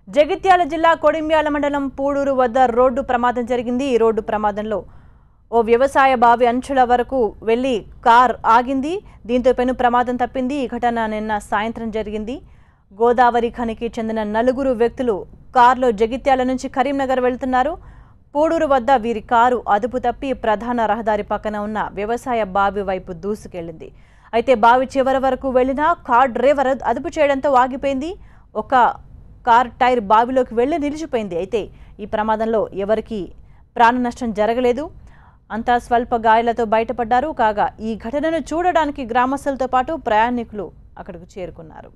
జగిత్యాల జిల్లా కొడిమ్యాల మండలం పూడూరు వద్ద రోడ్డు ప్రమాదం జరిగింది ఈ రోడ్డు ప్రమాదంలో ఓ వ్యవసాయ బావి అంచుల వరకు వెళ్లి కార్ ఆగింది దీంతో పెను ప్రమాదం తప్పింది ఈ ఘటన నిన్న సాయంత్రం జరిగింది గోదావరి ఖనికి చెందిన నలుగురు వ్యక్తులు కారులో జగిత్యాల నుంచి కరీంనగర్ వెళ్తున్నారు పూడూరు వద్ద వీరి కారు అదుపు తప్పి ప్రధాన రహదారి పక్కన ఉన్న వ్యవసాయ బావి వైపు దూసుకెళ్లింది అయితే బావి చివరి వరకు వెళ్లినా కార్ డ్రైవర్ అదుపు చేయడంతో ఆగిపోయింది ఒక కార్ టైర్ బావిలోకి వెళ్లి నిలిచిపోయింది అయితే ఈ ప్రమాదంలో ఎవరికీ ప్రాణ నష్టం జరగలేదు అంతా స్వల్ప గాయాలతో బయటపడ్డారు కాగా ఈ ఘటనను చూడడానికి గ్రామస్తులతో పాటు ప్రయాణికులు అక్కడికి చేరుకున్నారు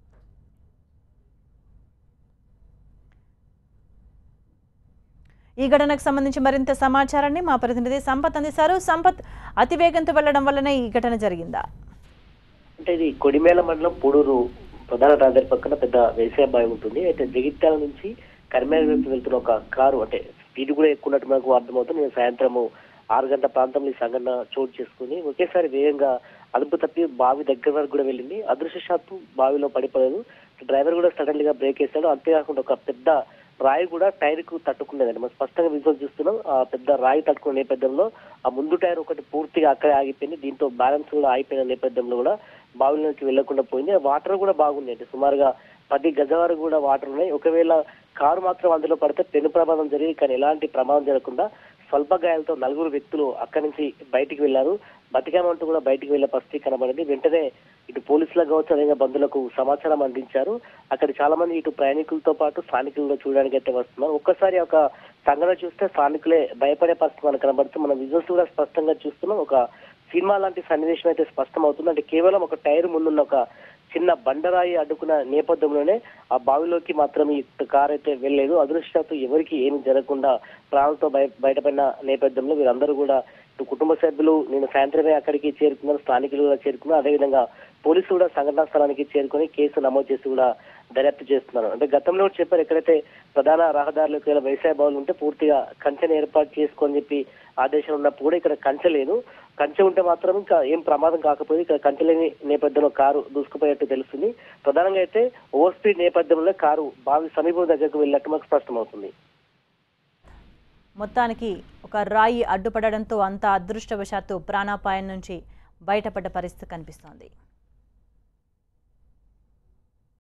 ఈ ఘటనకు సంబంధించి మరింత సమాచారాన్ని మా ప్రతినిధి సంపత్ అందిస్తారు సంపత్ అతివేగంతో వెళ్లడం వల్లనే ఈ ఘటన జరిగిందా అంటే ఇది కొడిమేల మండలం పూడూరు ప్రధాన రహదారి పక్కన పెద్ద వ్యవసాయ బావి ఉంటుంది అయితే జగిత్యాల నుంచి కరిమేల వైపు వెళ్తున్న ఒక కారు అంటే స్పీడ్ కూడా ఎక్కువ ఉన్నట్టు మనకు అర్థమవుతుంది నేను సాయంత్రము ఆరు గంటల ప్రాంతంలో ఈ సంఘటన చోటు చేసుకుని ఒకేసారి వేగంగా అదుపు తప్పి బావి దగ్గర వరకు కూడా వెళ్ళింది అదృశ్యశాత్తు బావిలో పడిపోలేదు డ్రైవర్ కూడా సడన్ గా బ్రేక్ వేశాడు అంతేకాకుండా ఒక పెద్ద రాయి కూడా టైర్ కు తట్టుకునేదండి మనం స్పష్టంగా విజువల్ చూస్తున్నాం ఆ పెద్ద రాయి తట్టుకునే నేపథ్యంలో ఆ ముందు టైర్ ఒకటి పూర్తిగా అక్కడే ఆగిపోయింది దీంతో బ్యాలెన్స్ కూడా ఆగిపోయిన నేపథ్యంలో కూడా బావిలోకి వెళ్లకుండా పోయింది ఆ వాటర్ కూడా బాగుంది అంటే సుమారుగా పది గజ వరకు కూడా వాటర్ ఉన్నాయి ఒకవేళ కారు మాత్రం అందులో పడితే పెను ప్రమాదం జరిగి కానీ ఎలాంటి ప్రమాదం జరగకుండా స్వల్ప గాయాలతో నలుగురు వ్యక్తులు అక్కడి నుంచి బయటికి వెళ్లారు బతికామంటూ కూడా బయటికి వెళ్లే పరిస్థితి కనబడింది వెంటనే ఇటు పోలీసులకు కావచ్చు అదేవిధంగా బంధువులకు సమాచారం అందించారు అక్కడ చాలా మంది ఇటు ప్రయాణికులతో పాటు స్థానికులు కూడా చూడడానికి అయితే వస్తున్నారు ఒక్కసారి ఒక సంఘటన చూస్తే స్థానికులే భయపడే పరిస్థితి మనకు కనబడుతుంది మనం విజువల్స్ కూడా స్పష్టంగా చూస్తున్నాం ఒక సినిమా లాంటి సన్నివేశం అయితే స్పష్టం అవుతుంది అంటే కేవలం ఒక టైర్ ముందున్న ఒక చిన్న బండరాయి అడ్డుకున్న నేపథ్యంలోనే ఆ బావిలోకి మాత్రం ఈ కార్ అయితే వెళ్ళలేదు అదృష్టత్తు ఎవరికి ఏమి జరగకుండా ప్రాణాలతో బయ బయటపడిన నేపథ్యంలో వీరందరూ కూడా ఇటు కుటుంబ సభ్యులు నేను సాయంత్రమే అక్కడికి చేరుకున్నారు స్థానికులు కూడా చేరుకున్నారు అదేవిధంగా పోలీసులు కూడా సంఘటనా స్థలానికి చేరుకొని కేసు నమోదు చేసి కూడా దర్యాప్తు చేస్తున్నారు అంటే గతంలో కూడా చెప్పారు ఎక్కడైతే ప్రధాన రహదారులకు గల వ్యవసాయ భవన్లు ఉంటే పూర్తిగా కంచెను ఏర్పాటు చేసుకొని చెప్పి ఆదేశాలు ఉన్నప్పుడు కూడా ఇక్కడ కంచె లేదు కంచె ఉంటే మాత్రం ఇంకా ఏం ప్రమాదం కాకపోతే ఇక్కడ కంచె లేని నేపథ్యంలో కారు దూసుకుపోయేట్టు తెలుస్తుంది ప్రధానంగా అయితే ఓవర్ స్పీడ్ నేపథ్యంలో కారు బావి సమీపం దగ్గరకు వెళ్ళినట్టు మాకు స్పష్టమవుతుంది మొత్తానికి ఒక రాయి అడ్డుపడడంతో అంతా అదృష్టవశాత్తు ప్రాణాపాయం నుంచి బయటపడ్డ పరిస్థితి కనిపిస్తోంది